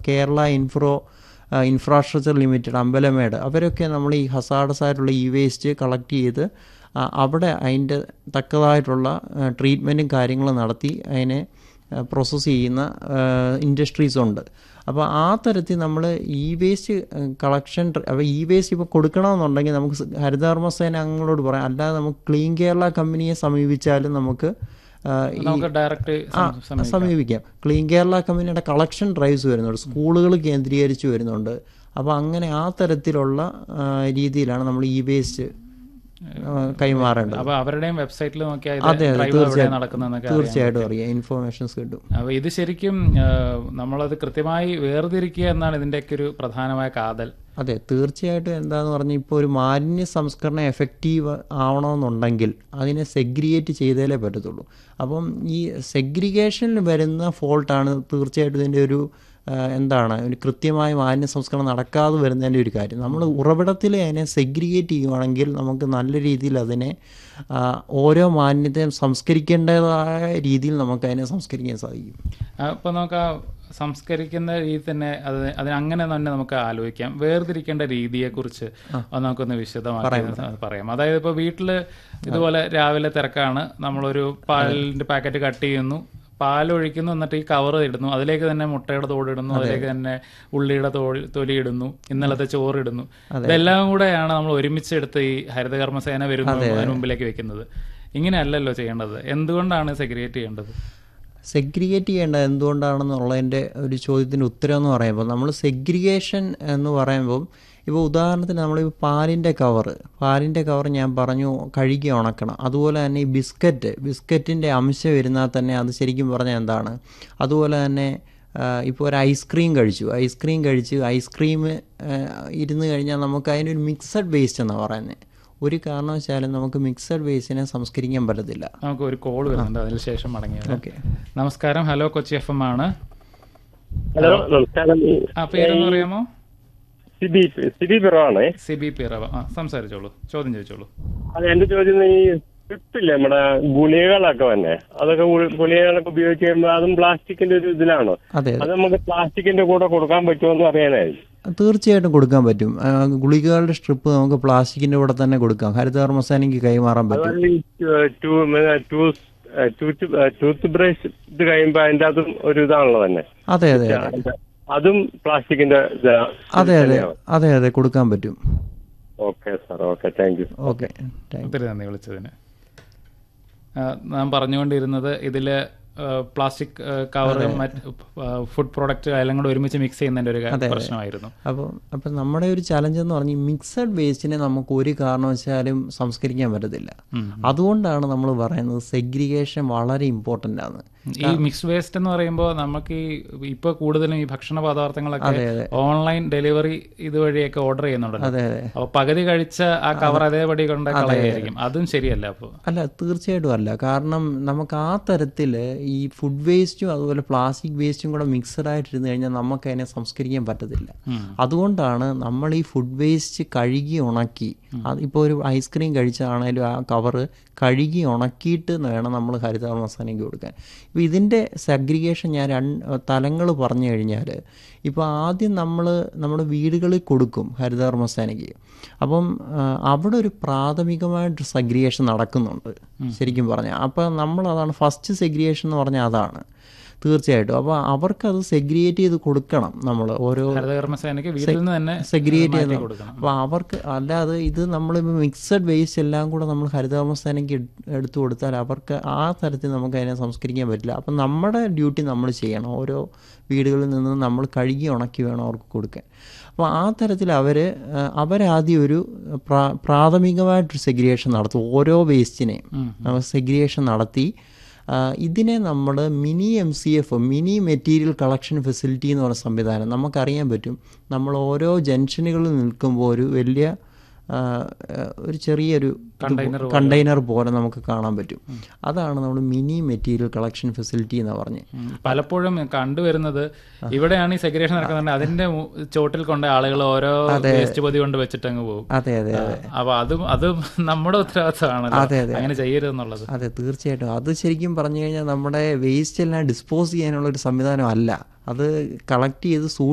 Kerala infra infrastructure limited Ambalamedu അവരൊക്കെ നമ്മൾ ഈ ഹസാഡസ് ആയിട്ടുള്ള ഇ വേസ്റ്റ് കളക്ട് ചെയ്ത് ആ, അവിടെ അതിൻ്റെ തക്കതായിട്ടുള്ള ട്രീറ്റ്മെൻറ്റും കാര്യങ്ങളും നടത്തി അതിനെ പ്രോസസ്സ് ചെയ്യുന്ന ഇൻഡസ്ട്രീസ് ഉണ്ട് അപ്പോൾ ആ തരത്തിൽ നമ്മൾ ഇ വേസ്റ്റ് കളക്ഷൻ അപ്പോൾ ഇ വേസ്റ്റ് ഇപ്പോൾ കൊടുക്കണമെന്നുണ്ടെങ്കിൽ നമുക്ക് സ് ഹരിതകർമ്മസേന അംഗങ്ങളോട് പറയാം അല്ലാതെ നമുക്ക് ക്ലീൻ കേരള കമ്പനിയെ സമീപിച്ചാലും നമുക്ക് ആ, ഈ നമുക്ക് ഡയറക്റ്റ് ആ, സമീപിക്കാം ക്ലീൻ കേരള കമ്പനിയുടെ കളക്ഷൻ ഡ്രൈവ്സ് വരുന്നുണ്ട് സ്കൂളുകൾ കേന്ദ്രീകരിച്ച് വരുന്നുണ്ട് അപ്പോൾ അങ്ങനെ ആ തരത്തിലുള്ള ആ, രീതിയിലാണ് നമ്മൾ ഇ വേസ്റ്റ് കൈമാറേണ്ടത് അപ്പൊ അവരുടെയും വെബ്സൈറ്റിൽ നോക്കിയാൽ അതെ അതെ ഡ്രൈവ് എവിടെ തീർച്ചയായിട്ടും നടക്കുന്നതെന്നൊക്കെ അറിയാം. തീർച്ചയായിട്ടും അറിയാം ഇൻഫോർമേഷൻസ് കിട്ടും അപ്പൊ ഇത് ശരിക്കും ആ, നമ്മളത് കൃത്യമായി വേർതിരിക്കുക എന്നാണ് ഇതിന്റെയൊക്കെ ഒരു പ്രധാനമായ കാതൽ അതെ തീർച്ചയായിട്ടും എന്താന്ന് പറഞ്ഞാൽ ഇപ്പോൾ ഒരു മാലിന്യ സംസ്കരണം എഫക്റ്റീവ് ആവണമെന്നുണ്ടെങ്കിൽ അതിനെ സെഗ്രിഗേറ്റ് ചെയ്താലേ പറ്റത്തുള്ളൂ അപ്പം ഈ സെഗ്രിഗേഷനിൽ വരുന്ന ഫോൾട്ടാണ് തീർച്ചയായിട്ടും ഇതിൻ്റെ ഒരു ആ, എന്താണ് ഒരു കൃത്യമായ മാലിന്യ സംസ്കരണം നടക്കാതെ വരുന്നതിൻ്റെ ഒരു കാര്യം നമ്മൾ ഉറവിടത്തിൽ അതിനെ സെഗ്രിഗേറ്റ് ചെയ്യുവാണെങ്കിൽ നമുക്ക് നല്ല രീതിയിൽ അതിനെ ആ, ഓരോ മാലിന്യത്തെയും സംസ്കരിക്കേണ്ടതായ രീതിയിൽ നമുക്ക് അതിനെ സംസ്കരിക്കാൻ സാധിക്കും അപ്പൊ നമുക്ക് ആ സംസ്കരിക്കുന്ന രീതി തന്നെ അത് അതിന് അങ്ങനെ തന്നെ നമുക്ക് ആലോചിക്കാം വേർതിരിക്കേണ്ട രീതിയെ കുറിച്ച് നമുക്കൊന്ന് വിശദമാക്കി പറയാം അതായത് ഇപ്പൊ വീട്ടില് ഇതുപോലെ രാവിലെ തിരക്കാണ് നമ്മളൊരു പാലിന്റെ പാക്കറ്റ് കട്ട് ചെയ്യുന്നു പാൽ ഒഴിക്കുന്നു എന്നിട്ട് ഈ കവർ ഇടുന്നു അതിലേക്ക് തന്നെ മുട്ടയുടെ തോടിടുന്നു അതിലേക്ക് തന്നെ ഉള്ളിയുടെ തോടി തൊലി ഇടുന്നു ഇന്നലത്തെ ചോറ് ഇടുന്നു ഇതെല്ലാം കൂടെയാണ് നമ്മൾ ഒരുമിച്ചെടുത്ത് ഈ ഹരിതകർമ്മസേന വരുന്ന അതിന് മുമ്പിലേക്ക് വെക്കുന്നത് ഇങ്ങനെയല്ലല്ലോ ചെയ്യേണ്ടത് എന്തുകൊണ്ടാണ് സെഗ്രിഗേറ്റ് ചെയ്യേണ്ടത് സെഗ്രിഗേറ്റ് ചെയ്യേണ്ടത് എന്തുകൊണ്ടാണെന്നുള്ളതിൻ്റെ ഒരു ചോദ്യത്തിൻ്റെ ഉത്തരം എന്ന് പറയുമ്പോൾ നമ്മൾ സെഗ്രിഗേഷൻ എന്ന് പറയുമ്പോൾ ഇപ്പോൾ ഉദാഹരണത്തിന് നമ്മളിപ്പോൾ പാലിൻ്റെ കവറ് പാലിൻ്റെ കവർ ഞാൻ പറഞ്ഞു കഴുകി ഉണക്കണം അതുപോലെ തന്നെ ഈ ബിസ്ക്കറ്റ് ബിസ്ക്കറ്റിൻ്റെ അംശം വരുന്നാൽ തന്നെ അത് ശരിക്കും പറഞ്ഞാൽ എന്താണ് അതുപോലെ തന്നെ ഇപ്പോൾ ഒരു ഐസ്ക്രീം കഴിച്ചു ഐസ്ക്രീം കഴിച്ച് ഐസ്ക്രീം ഇരുന്ന് കഴിഞ്ഞാൽ നമുക്ക് അതിനൊരു മിക്സഡ് വേസ്റ്റ് എന്നാണ് പറയുന്നത് ഒരു കാരണവശാലും നമുക്ക് മിക്സഡ് വേസ്റ്റിനെ സംസ്കരിക്കാൻ പറ്റത്തില്ല നമുക്ക് ഒരു കോൾ വരുന്നുണ്ട് അതിന് ശേഷം മടങ്ങിയത് ഓക്കെ നമസ്കാരം ഹലോ കൊച്ചി എഫ് എം ആണ് ഹലോ നമസ്കാരം ആ പേരെന്ന് പറയാമോ സിബി സിബി പിറവാണേ സിബി പിറവ ആ സംസാരിച്ചോളൂ ചോദ്യം ചോദിച്ചോളൂ അത് എന്റെ ചോദ്യം ഈ സ്ട്രിപ്പില്ലേ നമ്മുടെ ഗുളികകളൊക്കെ തന്നെ അതൊക്കെ ഗുളി- ഗുളികകളൊക്കെ ഉപയോഗിച്ച് കഴിയുമ്പോൾ അതും പ്ലാസ്റ്റിക്കിന്റെ ഒരു ഇതിലാണോ അതെ അത് നമുക്ക് പ്ലാസ്റ്റിക്കിന്റെ കൂടെ കൊടുക്കാൻ പറ്റുമോ എന്ന് അറിയാനായിരുന്നു തീർച്ചയായിട്ടും കൊടുക്കാൻ പറ്റും ആ, ഗുളികകളുടെ സ്ട്രിപ്പ് നമുക്ക് പ്ലാസ്റ്റിക്കിന്റെ കൂടെ തന്നെ കൊടുക്കാം ഹരിതകർമ്മസേനയ്ക്ക് കൈമാറാൻ പറ്റും അതുപോലെ ഈ ടൂത്ത് ടൂത്ത് ടൂത്ത് ബ്രഷ് ഇത് കഴിയുമ്പോൾ അതിന്റെ അതും ഒരു ഇതാണല്ലോ തന്നെ അതെ അതെ അതെ അതും പ്ലാസ്റ്റിക്കിന്റെ അതെ അതെ അതെ അതെ കൊടുക്കാൻ പറ്റും okay sir okay thank you okay thank ഒത്തിരി നന്ദി വിളിച്ചതിന് ആ, നാം പറഞ്ഞുകൊണ്ടിരുന്നത് ഇതിൽ പ്ലാസ്റ്റിക് കവർ മറ്റ് ഫുഡ് പ്രോഡക്റ്റ് എല്ലാം കൂടെ ഒരുമിച്ച് മിക്സ് ചെയ്യുന്നതിന്റെ ഒരു ക- പ്രശ്നമായിരുന്നു അപ്പോൾ അപ്പം നമ്മുടെ ഒരു ചലഞ്ച് എന്ന് പറഞ്ഞാൽ മിക്സഡ് വേസ്റ്റിനെ നമുക്ക് ഒരു കാരണവശാലും സംസ്കരിക്കാൻ പറ്റത്തില്ല അതുകൊണ്ടാണ് നമ്മൾ പറയുന്നത് സെഗ്രിഗേഷൻ വളരെ ഇമ്പോർട്ടൻ്റ് ആണ് ഈ മിക്സ്ഡ് വേസ്റ്റ് എന്ന് പറയുമ്പോൾ നമുക്ക് ഈ ഇപ്പൊ കൂടുതലും ഈ ഭക്ഷണ പദാർത്ഥങ്ങളൊക്കെ അതെ, അതെ. ഓൺലൈൻ ഡെലിവറി ഇതുവഴിയൊക്കെ ഓർഡർ ചെയ്യുന്നുണ്ടല്ലോ അതെ അതെ അപ്പൊ പകുതി കഴിച്ച ആ കവർ അതേപടി കൊണ്ട് കളയായിരിക്കും അതും ശരിയല്ല അപ്പോൾ അല്ല തീർച്ചയായിട്ടും അല്ല കാരണം നമുക്ക് ആ തരത്തിൽ ഈ ഫുഡ് വേസ്റ്റും അതുപോലെ പ്ലാസ്റ്റിക് വേസ്റ്റും കൂടെ മിക്സഡ് ആയിട്ടിരുന്ന് കഴിഞ്ഞാൽ നമുക്ക് അതിനെ സംസ്കരിക്കാൻ പറ്റത്തില്ല അതുകൊണ്ടാണ് നമ്മൾ ഈ ഫുഡ് വേസ്റ്റ് കഴുകി ഉണക്കി അതിപ്പോൾ ഒരു ഐസ്ക്രീം കഴിച്ചാണേലും ആ കവറ് കഴുകി ഉണക്കിയിട്ട് വേണം നമ്മൾ ഹരിതകർമ്മസേനയ്ക്ക് കൊടുക്കാൻ ഇപ്പോൾ ഇതിൻ്റെ സഗ്രിഗേഷൻ ഞാൻ രണ്ട് തലങ്ങൾ പറഞ്ഞു കഴിഞ്ഞാൽ ഇപ്പോൾ ആദ്യം നമ്മൾ നമ്മുടെ വീടുകളിൽ കൊടുക്കും ഹരിതകർമ്മസേനയ്ക്ക് അപ്പം ആ, അവിടെ ഒരു പ്രാഥമികമായിട്ട് സെഗ്രിഗേഷൻ നടക്കുന്നുണ്ട് ശരിക്കും പറഞ്ഞാൽ അപ്പോൾ നമ്മൾ അതാണ് ഫസ്റ്റ് സെഗ്രിഗേഷൻ എന്ന് പറഞ്ഞാൽ അതാണ് തീർച്ചയായിട്ടും അപ്പോൾ അവർക്കത് സെഗ്രിഗേറ്റ് ചെയ്ത് കൊടുക്കണം നമ്മൾ ഓരോ ഹരിതകർമ്മസേനയ്ക്ക് വീട്ടിൽ നിന്ന് തന്നെ സെഗ്രിഗേറ്റ് മാറ്റി ചെയ്ത് കൊടുക്കണം അപ്പോൾ അവർക്ക് അല്ലാതെ ഇത് നമ്മളിപ്പോൾ മിക്സഡ് വേസ്റ്റ് എല്ലാം കൂടെ നമ്മൾ ഹരിതകർമ്മസേനയ്ക്ക് എടു- എടുത്തു കൊടുത്താൽ അവർക്ക് ആ തരത്തിൽ നമുക്ക് അതിനെ സംസ്കരിക്കാൻ പറ്റില്ല അപ്പം നമ്മുടെ ഡ്യൂട്ടി നമ്മൾ ചെയ്യണം ഓരോ വീടുകളിൽ നിന്ന് നമ്മൾ കഴുകി ഉണക്കി വേണം അവർക്ക് കൊടുക്കാൻ അപ്പോൾ ആ തരത്തിൽ അവർ അവരാദ്യം ഒരു പ്രാ പ്രാഥമികമായിട്ടൊരു സെഗ്രിഗേഷൻ നടത്തും ഓരോ വേസ്റ്റിനെയും സെഗ്രിഗേഷൻ നടത്തി ആ, ഇതിനെ നമ്മൾ mini M C F mini material collection facility എന്ന് പറയുന്ന സംവിധാനം നമുക്കറിയാൻ പറ്റും നമ്മൾ ഓരോ ജംഗ്ഷനുകളിൽ നിൽക്കുമ്പോൾ ഒരു വലിയ ആ, ആ, ഒരു ചെറിയൊരു കണ്ടെയ്നർ പോലെ നമുക്ക് കാണാൻ പറ്റും അതാണ് നമ്മൾ മിനി മെറ്റീരിയൽ കളക്ഷൻ ഫെസിലിറ്റി എന്ന് പറഞ്ഞ് ഉം. പലപ്പോഴും കണ്ടുവരുന്നത് ഇവിടെയാണ് ഈ സെഗ്രിഗേഷൻ നടക്കുന്നുണ്ട് അതിന്റെ മു- ചോട്ടിൽ കൊണ്ട് ആളുകൾ ഓരോ വേസ്റ്റ് പൊതി കൊണ്ട് വെച്ചിട്ട് അങ്ങ് പോകും അതെ അതെ അതെ അപ്പൊ അതും അതും നമ്മുടെ ഉത്തരവാദിത്തമാണല്ലോ അതെ, അതെ. അങ്ങനെ ചെയ്യരുതെന്നുള്ളത് അതെ തീർച്ചയായിട്ടും അത് ശരിക്കും പറഞ്ഞു കഴിഞ്ഞാൽ നമ്മുടെ വേസ്റ്റ് എല്ലാം ഡിസ്പോസ് ചെയ്യാനുള്ള ഒരു സംവിധാനം അല്ല അത് കളക്ട് ചെയ്ത്